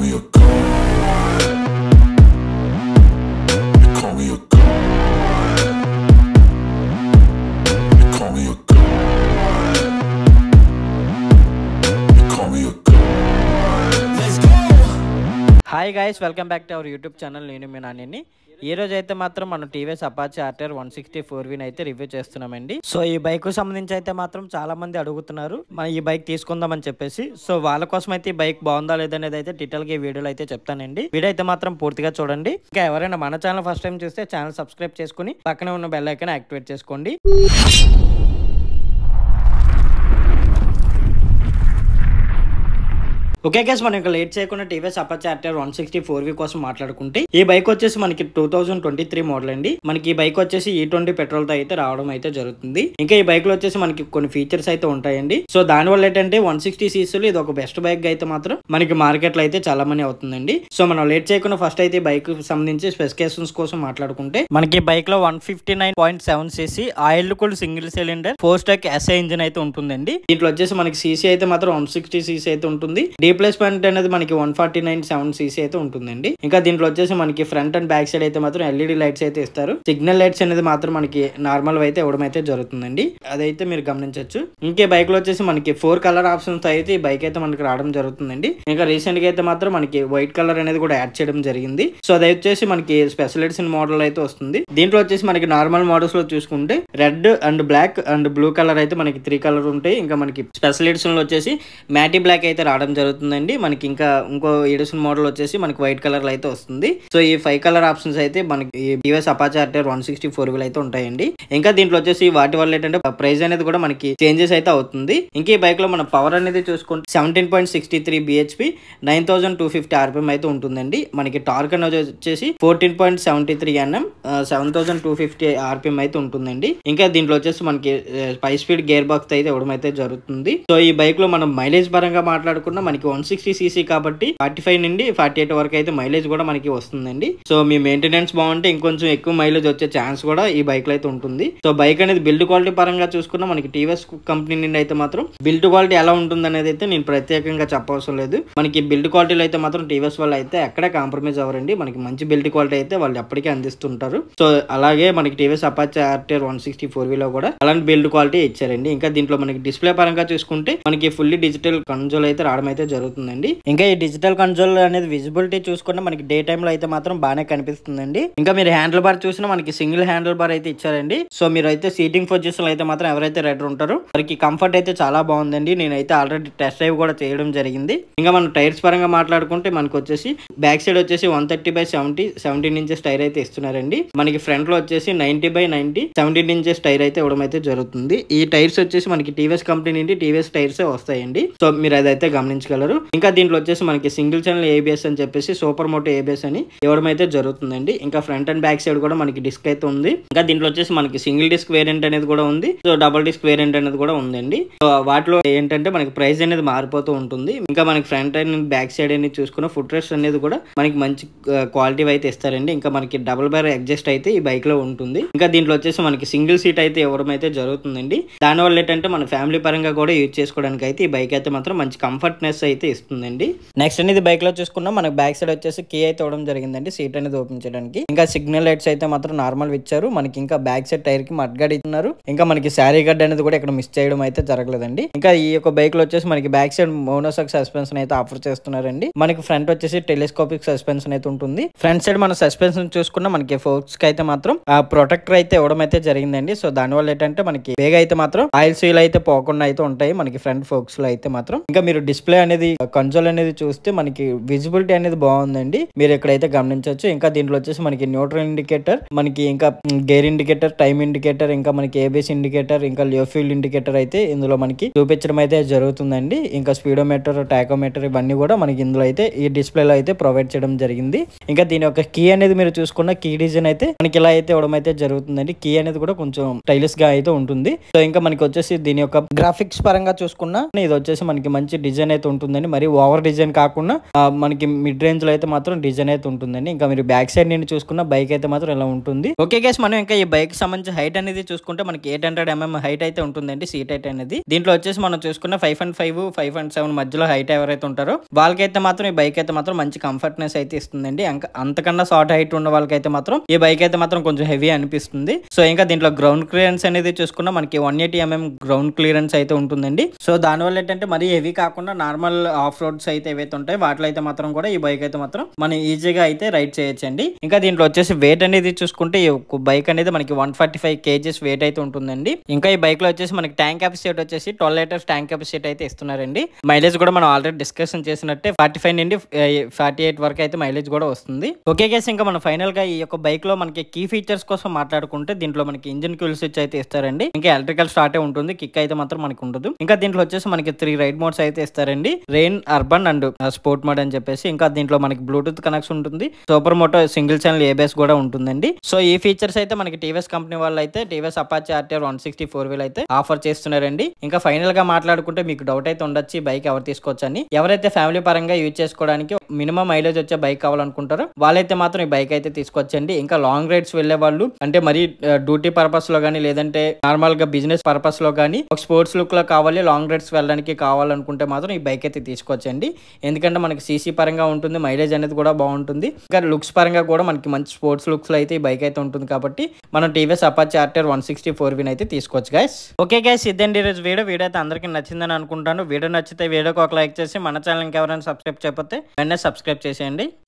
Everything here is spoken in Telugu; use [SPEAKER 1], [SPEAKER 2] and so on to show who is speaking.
[SPEAKER 1] me a god. You call me a god. You call me a god. You call me a god. Let's go.
[SPEAKER 2] Hi guys welcome back to our YouTube channel నేను మీ నాని ఈ రోజు అయితే మాత్రం మనం TVS Apache RTR one sixty four V అయితే రివ్యూ చేస్తున్నామండి సో ఈ బైక్ కు సంబంధించి అయితే మాత్రం చాలా మంది అడుగుతున్నారు మనం ఈ బైక్ తీసుకుందామని చెప్పేసి సో వాళ్ళ కోసం అయితే ఈ బైక్ బాగుందా లేదనేది అయితే డీటెయిల్ గా ఈ వీడియోలో అయితే చెప్తానండి వీడియో అయితే మాత్రం పూర్తిగా చూడండి ఇంకా ఎవరైనా మన ఛానల్ ఫస్ట్ టైం చూస్తే ఛానల్ సబ్స్క్రైబ్ చేసుకుని పక్కనే ఉన్న బెల్ ఐకాన్ యాక్టివేట్ చేసుకోండి ఓకే గైస్ మనం ఇంకా లేట్ చేయకుండా TVS Apache RTR one sixty four V కోసం మాట్లాడుకుంటే ఈ బైక్ వచ్చేసి మనకి two thousand twenty three model అండి మనకి ఈ బైక్ వచ్చేసి ఈ ట్వంటీ పెట్రోల్ తో అయితే రావడం అయితే జరుగుతుంది ఇంకా ఈ బైక్ లో వచ్చేసి మనకి కొన్ని ఫీచర్స్ అయితే ఉంటాయండి సో దాని వల్ల ఏంటంటే వన్ సిక్స్టీ సీసీలు ఇది ఒక బెస్ట్ బైక్ అయితే మాత్రం మనకి మార్కెట్ లో అయితే చాలా మనీ అవుతుందండి సో మనం లేట్ చేయకుండా ఫస్ట్ అయితే ఈ బైక్ సంబంధించి స్పెసిఫికేషన్స్ కోసం మాట్లాడుకుంటే మనకి ఈ బైక్ లో one fifty nine point seven CC oil cool single cylinder four stroke SI engine అయితే ఉంటుందండి దీంట్లో వచ్చేసి మనకి సీసీ అయితే మాత్రం వన్ సిక్స్టీ సీసీ అయితే ఉంటుంది రీప్లేస్మెంట్ అనేది మనకి one forty nine seven CC అయితే ఉంటుందండి ఇంకా దీంట్లో వచ్చేసి మనకి ఫ్రంట్ అండ్ బ్యాక్ సైడ్ అయితే మాత్రం ఎల్ఈడి లైట్స్ అయితే ఇస్తారు సిగ్నల్ లైట్స్ అనేది మాత్రం మనకి నార్మల్ అయితే ఇవ్వడం అయితే జరుగుతుందండి అదైతే మీరు గమనించవచ్చు ఇంకే బైక్ లో వచ్చేసి మనకి ఫోర్ కలర్ ఆప్షన్స్ అయితే ఈ బైక్ అయితే మనకి రావడం జరుగుతుందండి ఇంకా రీసెంట్ గా అయితే మాత్రం మనకి వైట్ కలర్ అనేది కూడా యాడ్ చేయడం జరిగింది సో అది వచ్చేసి మనకి స్పెషల్ ఎడిషన్ మోడల్ అయితే వస్తుంది దీంట్లో వచ్చేసి మనకి నార్మల్ మోడల్స్ లో చూసుకుంటే red and black and blue colour అయితే మనకి త్రీ కలర్ ఉంటాయి ఇంకా మనకి స్పెషల్ ఎడిషన్ లో వచ్చేసి మ్యాటీ బ్లాక్ అయితే రావడం జరుగుతుందండి మనకి ఇంకా ఇంకో ఎడిషన్ మోడల్ వచ్చేసి మనకి వైట్ కలర్ లో అయితే వస్తుంది సో ఈ ఫైవ్ కలర్ ఆప్షన్స్ అయితే మనకి TVS Apache RTR one sixty four V అయితే ఉంటాయండి ఇంకా దీంట్లో వచ్చేసి వాటి వల్ల ఏంటంటే ప్రైస్ అనేది కూడా మనకి చేంజెస్ అయితే అవుతుంది ఇంకా ఈ బైక్ లో మన పవర్ అనేది చూసుకుంటే seventeen point sixty three BHP nine thousand two fifty RPM అయితే ఉంటుందండి మనకి టార్క్ అనేది వచ్చేసి fourteen point seventy three Nm seven thousand two fifty RPM అయితే ఉంటుందండి ఇంకా దీంట్లో వచ్చేసి మనకి ఫైవ్ స్పీడ్ గేర్ బాక్స్ అయితే ఇవ్వడం అయితే జరుగుతుంది సో ఈ బైక్ లో మనం మైలేజ్ పరంగా మాట్లాడుకున్నా మనకి వన్ సిక్స్టీ సీసీ కాబట్టి ఫార్టీ ఫైవ్ నుండి ఫార్టీ ఎయిట్ వరకు అయితే మైలేజ్ కూడా మనకి వస్తుందండి సో మీ మెయింటెనెన్స్ బాగుంటే ఇంకొంచెం ఎక్కువ మైలేజ్ వచ్చే ఛాన్స్ కూడా ఈ బైక్ లో అయితే ఉంటుంది సో బైక్ అనేది బిల్డ్ క్వాలిటీ పరంగా చూసుకున్నా మనకి టీవీఎస్ కంపెనీ నుండి అయితే మాత్రం బిల్డ్ క్వాలిటీ ఎలా ఉంటుంది అనేది అయితే నేను ప్రత్యేకంగా చెప్పవసరం లేదు మనకి బిల్డ్ క్వాలిటీలో అయితే మాత్రం టీవీఎస్ వాళ్ళు అయితే ఎక్కడే కాంప్రమైజ్ అవ్వరండి మనకి మంచి బిల్డ్ క్వాలిటీ అయితే వాళ్ళు ఎప్పటికీ అందిస్తుంటారు సో అలాగే మనకి TVS Apache RTR one sixty four వీలో కూడా అలాంటి బిల్డ్ క్వాలిటీ ఇచ్చారండి ఇంకా దీంట్లో మనకి డిస్ప్లే పరంగా చూసుకుంటే మనకి ఫుల్లీ డిజిటల్ కన్సోల్ అయితే రావడం అయితే జరుగుతుందండి ఇంకా ఈ డిజిటల్ కన్సోల్ అనేది విజిబిలిటీ చూసుకుంటే మనకి డే టైమ్ లో అయితే మాత్రం బాగానే కనిపిస్తుందండి ఇంకా మీరు హ్యాండిల్ బార్ చూసినా మనకి సింగిల్ హ్యాండిల్ బార్ అయితే ఇచ్చారండి సో మీరు అయితే సీటింగ్ పొజిషన్ అయితే మాత్రం ఎవరైతే రైడర్ ఉంటారో వారికి కంఫర్ట్ అయితే చాలా బాగుందండి నేనైతే ఆల్రెడీ టెస్ట్ డ్రైవ్ కూడా చేయడం జరిగింది ఇంకా మనం టైర్స్ పరంగా మాట్లాడుకుంటే మనకి వచ్చేసి బ్యాక్ సైడ్ వచ్చేసి one thirty by seventy seventeen inches tyre అయితే ఇస్తున్నారండి మనకి ఫ్రంట్ లో వచ్చేసి ninety by ninety seventeen inches tyre అయితే ఇవ్వడం అయితే జరుగుతుంది ఈ టైర్స్ వచ్చేసి మనకి టీవీఎస్ కంపెనీ నుండి టీవీఎస్ టైర్స్ వస్తాయండి సో మీరు అదైతే గమనించగలరు ఇంకా దీంట్లో వచ్చేసి మనకి సింగిల్ ఛానల్ ఏబిఎస్ అని చెప్పేసి సూపర్ మోటో ఏబిఎస్ అని ఇవ్వడం అయితే జరుగుతుందండి ఇంకా ఫ్రంట్ అండ్ బ్యాక్ సైడ్ కూడా మనకి డిస్క్ అయితే ఉంది ఇంకా దీంట్లో వచ్చేసి మనకి సింగిల్ డిస్క్ వేరియంట్ అనేది కూడా ఉంది సో డబుల్ డిస్క్ వేరియంట్ అనేది కూడా ఉందండి సో వాటిలో ఏంటంటే మనకి ప్రైస్ అనేది మారిపోతూ ఉంటుంది ఇంకా మనకి ఫ్రంట్ అండ్ బ్యాక్ సైడ్ అనేది చూసుకున్న ఫుట్ రెస్ట్ అనేది కూడా మనకి మంచి క్వాలిటీ అయితే ఇస్తారండి ఇంకా మనకి డబుల్ బైర్ అడ్జస్ట్ అయితే ఈ బైక్ లో ఉంటుంది ఇంకా దీంట్లో వచ్చేసి మనకి సింగిల్ సీట్ అయితే ఇవ్వడం అయితే జరుగుతుందండి దానివల్ల ఏంటంటే మన ఫ్యామిలీ పరంగా కూడా యూజ్ చేసుకోవడానికి అయితే ఈ బైక్ అయితే మాత్రం మంచి కంఫర్ట్నెస్ అయితే ఇస్తుందండి నెక్స్ట్ అనేది బైక్ లో చూసుకున్నా మనకి బ్యాక్ సైడ్ వచ్చేసి కీ అయితే ఇవ్వడం జరిగిందండి సీట్ అనేది ఓపెన్ చేయడానికి ఇంకా సిగ్నల్ లైట్స్ అయితే మాత్రం నార్మల్ ఇచ్చారు మనకి ఇంకా బ్యాక్ సైడ్ టైర్ కి మడ్గాడ్ ఇస్తున్నారు ఇంకా మనకి శారీ గడ్ అనేది కూడా ఇక్కడ మిస్ చేయడం అయితే జరగలేదండి ఇంకా ఈ యొక్క బైక్ లో వచ్చేసి మనకి బ్యాక్ సైడ్ మోనోసాక్ సస్పెన్షన్ అయితే ఆఫర్ చేస్తున్నారండి మనకి ఫ్రంట్ వచ్చేసి టెలిస్కోపిక్ సస్పెన్షన్ అయితే ఉంటుంది ఫ్రంట్ సైడ్ మన సస్పెన్షన్ చూసుకున్నా మనకి ఫోక్స్ కి అయితే మాత్రం ఆ ప్రొటెక్టర్ అయితే ఇవ్వడం అయితే జరిగిందండి సో దాని వల్ల ఏంటంటే మనకి వేగ అయితే మాత్రం ఆయిల్ సీల్ అయితే పోకుండా అయితే ఉంటాయి మనకి ఫ్రంట్ ఫోక్స్ లో అయితే మాత్రం ఇంకా మీరు డిస్ప్లే అనేది కన్సోల్ అనేది చూస్తే మనకి విజిబిలిటీ అనేది బాగుందండి మీరు ఇక్కడైతే గమనించవచ్చు ఇంకా దీంట్లో వచ్చేసి మనకి న్యూట్రల్ ఇండికేటర్ మనకి ఇంకా గేర్ ఇండికేటర్ టైమ్ ఇండికేటర్ ఇంకా మనకి ఏబిఎస్ ఇండికేటర్ ఇంకా లియో ఫ్యూల్ ఇండికేటర్ అయితే ఇందులో మనకి చూపించడం అయితే జరుగుతుందండి ఇంకా స్పీడోమీటర్ టాకోమీటర్ ఇవన్నీ కూడా మనకి ఇందులో అయితే ఈ డిస్ప్లేలో అయితే ప్రొవైడ్ చేయడం జరిగింది ఇంకా దీని యొక్క కీ అనేది మీరు చూసుకున్న కీ డిజైన్ అయితే మనకి ఇలా అయితే ఇవ్వడం అయితే జరుగుతుందండి కీ అనేది కూడా కొంచెం స్టైలిష్ గా అయితే ఉంటుంది సో ఇంకా మనకి వచ్చేసి దీని యొక్క గ్రాఫిక్స్ పరంగా చూసుకున్నా ఇది వచ్చేసి మనకి మంచి డిజైన్ అయితే ఉంటుంది ఉంటుందండి మరి ఓవర్ డిజైన్ కాకుండా ఆ, మనకి మిడ్ రేంజ్ లో అయితే మాత్రం డిజైన్ అయితే ఉంటుందండి ఇంకా మీరు బ్యాక్ సైడ్ నుండి చూసుకున్న బైక్ అయితే మాత్రం ఇలా ఉంటుంది ఓకే గైస్ మనం ఇంకా ఈ బైక్ సంబంధించి హైట్ అనేది చూసుకుంటే మనకి ఎయిట్ హండ్రెడ్ ఎంఎం హైట్ అయితే ఉంటుందండి సీట్ హైట్ అనేది దీంట్లో వచ్చేసి మనం చూసుకున్న five and five five and seven మధ్యలో హైట్ ఎవరైతే ఉంటారో వాళ్ళకైతే మాత్రం ఈ బైక్ అయితే మాత్రం మంచి కంఫర్ట్నెస్ అయితే ఇస్తుందండి అంక- అంతకన్నా షార్ట్ హైట్ ఉన్న వాళ్ళకైతే మాత్రం ఈ బైక్ అయితే మాత్రం కొంచెం హెవీ అనిపిస్తుంది సో ఇంకా దీంట్లో గ్రౌండ్ క్లియరెన్స్ అనేది చూసుకున్నా మనకి one eighty MM ground clearance అయితే ఉంటుందండి సో దానివల్ల ఏంటంటే మరీ హెవీ కాకుండా నార్మల్ ఆఫ్ రోడ్స్ అయితే ఏవైతే ఉంటాయి వాటిలో అయితే మాత్రం కూడా ఈ బైక్ అయితే మాత్రం మనం ఈజీగా అయితే రైడ్ చేయొచ్చండి ఇంకా దీంట్లో వచ్చేసి వెయిట్ అనేది చూసుకుంటే ఈ బైక్ అనేది మనకి one forty five kgs weight అయితే ఉంటుందండి ఇంకా ఈ బైక్ లో వచ్చేసి మనకి ట్యాంక్ కెపాసిటీ వచ్చేసి ట్వెల్వ్ లీటర్స్ ట్యాంక్ కెపాసిటీ అయితే ఇస్తున్నారండి మైలేజ్ కూడా మనం ఆల్రెడీ డిస్కషన్ చేసినట్టే ఫార్టీ ఫైవ్ నుండి ఫార్టీ ఎయిట్ వరకు అయితే మైలేజ్ కూడా వస్తుంది ఓకే కేసు ఇంకా మనం ఫైనల్ గా ఈ యొక్క బైక్ లో మనకి కీ ఫీచర్స్ కోసం మాట్లాడుకుంటే దీంట్లో మనకి ఇంజిన్ క్యూల్ స్విచ్ అయితే ఇస్తారండి ఇంకా ఎలక్ట్రికల్ స్టార్ట్ ఉంటుంది కిక్ అయితే మాత్రం మనకి ఉండదు ఇంకా దీంట్లో వచ్చేసి మనకి త్రీ రైడ్ మోడ్స్ అయితే ఇస్తారండి rain urban and sport mode అని చెప్పేసి ఇంకా దీంట్లో మనకి బ్లూటూత్ కనెక్షన్ ఉంటుంది super moto single channel ABS కూడా ఉంటుందండి సో ఈ ఫీచర్స్ అయితే మనకి టీవీఎస్ కంపెనీ వాళ్ళు అయితే TVS Apache RTR one sixty four V అయితే ఆఫర్ చేస్తున్నారండి ఇంకా ఫైనల్ గా మాట్లాడుకుంటే మీకు డౌట్ అయితే ఉండొచ్చు ఈ బైక్ ఎవరు తీసుకోవచ్చు అని ఎవరైతే ఫ్యామిలీ పరంగా యూజ్ చేసుకోవడానికి మినిమం మైలేజ్ వచ్చే బైక్ కావాలనుకుంటారో వాళ్ళైతే మాత్రం ఈ బైక్ అయితే తీసుకొచ్చండి ఇంకా లాంగ్ రైడ్స్ వెళ్లే వాళ్ళు అంటే మరి డ్యూటీ పర్పస్ లో కానీ లేదంటే నార్మల్ గా బిజినెస్ పర్పస్ లో కానీ ఒక స్పోర్ట్స్ లుక్ లో కావాలి లాంగ్ రైడ్స్ వెళ్ళడానికి కావాలనుకుంటే మాత్రం ఈ బైక్ అయితే తీసుకొచ్చండి ఎందుకంటే మనకి సీసీ పరంగా ఉంటుంది మైలేజ్ అనేది కూడా బాగుంటుంది ఇంకా లుక్స్ పరంగా కూడా మనకి మంచి స్పోర్ట్స్ లుక్స్ లో అయితే ఈ బైక్ అయితే ఉంటుంది కాబట్టి మనం TVS Apache RTR one sixty four V అయితే తీసుకోవచ్చు గైస్ ఓకే గైస్ ఇదండి ఈరోజు వీడియో వీడియో అయితే అందరికీ నచ్చిందని అనుకుంటాను వీడియో నచ్చితే వీడియోకి ఒక లైక్ చేసి మన ఛానల్ ఎవరైనా సబ్స్క్రైబ్ చేయకపోతే వెంటనే సబ్స్క్రైబ్ చేసేయండి